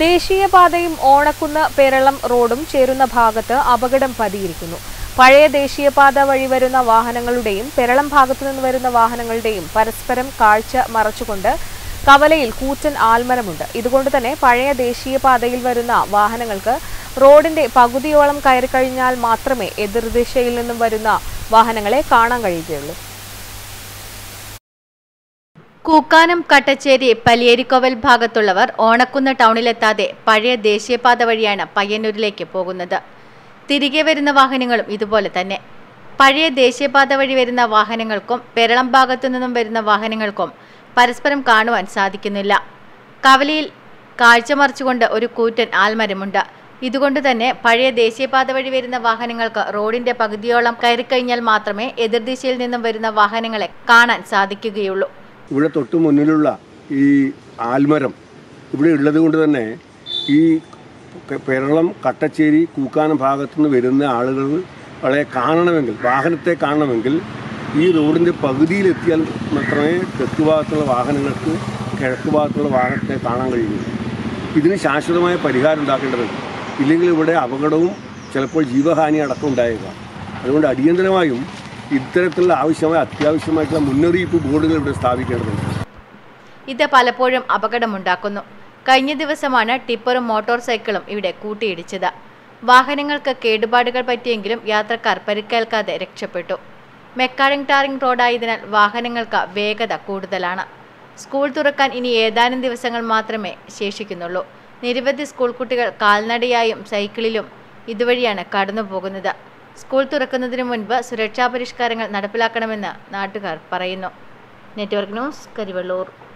ദേശീയപാതയും ഓണക്കുന്ന് പേരളം റോഡും ചേരുന്ന ഭാഗത്ത് അപകടം പതിയിരിക്കുന്നു പഴയ ദേശീയപാത വഴി വരുന്ന വാഹനങ്ങളുടെയും പെരളം ഭാഗത്തു നിന്ന് വരുന്ന വാഹനങ്ങളുടെയും പരസ്പരം കാഴ്ച മറച്ചുകൊണ്ട് കവലയിൽ കൂറ്റൻ ആൽമരമുണ്ട് ഇതുകൊണ്ട് തന്നെ പഴയ ദേശീയപാതയിൽ വരുന്ന വാഹനങ്ങൾക്ക് റോഡിന്റെ പകുതിയോളം കയറിക്കഴിഞ്ഞാൽ മാത്രമേ എതിർദിശയിൽ നിന്നും വരുന്ന വാഹനങ്ങളെ കാണാൻ കഴിയുകയുള്ളൂ കൂക്കാനം കട്ടച്ചേരി പലിയേരിക്കോവൽ ഭാഗത്തുള്ളവർ ഓണക്കുന്ന് ടൗണിലെത്താതെ പഴയ ദേശീയപാത വഴിയാണ് പയ്യന്നൂരിലേക്ക് പോകുന്നത് തിരികെ വരുന്ന വാഹനങ്ങളും ഇതുപോലെ തന്നെ പഴയ ദേശീയപാത വഴി വരുന്ന വാഹനങ്ങൾക്കും പെരളം ഭാഗത്തു നിന്നും വരുന്ന വാഹനങ്ങൾക്കും പരസ്പരം കാണുവാൻ സാധിക്കുന്നില്ല കവലയിൽ കാഴ്ച മറിച്ചുകൊണ്ട് ഒരു കൂറ്റൻ ആൽമരമുണ്ട് ഇതുകൊണ്ട് തന്നെ പഴയ ദേശീയപാത വഴി വരുന്ന വാഹനങ്ങൾക്ക് റോഡിന്റെ പകുതിയോളം കയറിക്കഴിഞ്ഞാൽ മാത്രമേ എതിർദിശയിൽ നിന്നും വരുന്ന വാഹനങ്ങളെ കാണാൻ സാധിക്കുകയുള്ളൂ ഇവിടെ തൊട്ട് മുന്നിലുള്ള ഈ ആൽമരം ഇവിടെ ഉള്ളത് കൊണ്ട് തന്നെ ഈ പെ- പെരളം കട്ടച്ചേരി കൂക്കാനം ഭാഗത്തു നിന്ന് വരുന്ന ആളുകൾ വളരെ കാണണമെങ്കിൽ വാഹനത്തെ കാണണമെങ്കിൽ ഈ റോഡിൻ്റെ പകുതിയിലെത്തിയാൽ മാത്രമേ തെക്ക് ഭാഗത്തുള്ള വാഹനങ്ങൾക്ക് കിഴക്ക് ഭാഗത്തുള്ള വാഹനത്തെ കാണാൻ കഴിയുള്ളൂ ഇതിന് ശാശ്വതമായ പരിഹാരം ഉണ്ടാക്കേണ്ടതുണ്ട് ഇല്ലെങ്കിൽ ഇവിടെ അപകടവും ചിലപ്പോൾ ജീവഹാനി അടക്കം ഉണ്ടായേക്കാം അതുകൊണ്ട് അടിയന്തരമായും ഇത്തരത്തിലുള്ള ആവശ്യമായ അത്യാവശ്യമായിട്ടുള്ള മുന്നറിയിപ്പ് ബോർഡുകൾ ഇവിടെ സ്ഥാപിക്കേണ്ടതുണ്ട് ഇത് പലപ്പോഴും അപകടമുണ്ടാക്കുന്നു കഴിഞ്ഞ ദിവസമാണ് ടിപ്പറും മോട്ടോർ സൈക്കിളും ഇവിടെ കൂട്ടിയിടിച്ചത് വാഹനങ്ങൾക്ക് കേടുപാടുകൾ പറ്റിയെങ്കിലും യാത്രക്കാർ പരിക്കേൽക്കാതെ രക്ഷപ്പെട്ടു മെക്കാഡിംഗ് ടാറിംഗ് റോഡായതിനാൽ വാഹനങ്ങൾക്ക് വേഗത കൂടുതലാണ് സ്കൂൾ തുറക്കാൻ ഇനി ഏതാനും ദിവസങ്ങൾ മാത്രമേ ശേഷിക്കുന്നുള്ളൂ നിരവധി സ്കൂൾ കുട്ടികൾ കാൽനടയായും സൈക്കിളിലും ഇതുവഴിയാണ് കടന്നു പോകുന്നത് സ്കൂൾ തുറക്കുന്നതിന് മുൻപ് സുരക്ഷാ പരിഷ്കാരങ്ങൾ നടപ്പിലാക്കണമെന്ന് നാട്ടുകാർ പറയുന്നു നെറ്റ്വർക്ക് ന്യൂസ് കരിവള്ളൂർ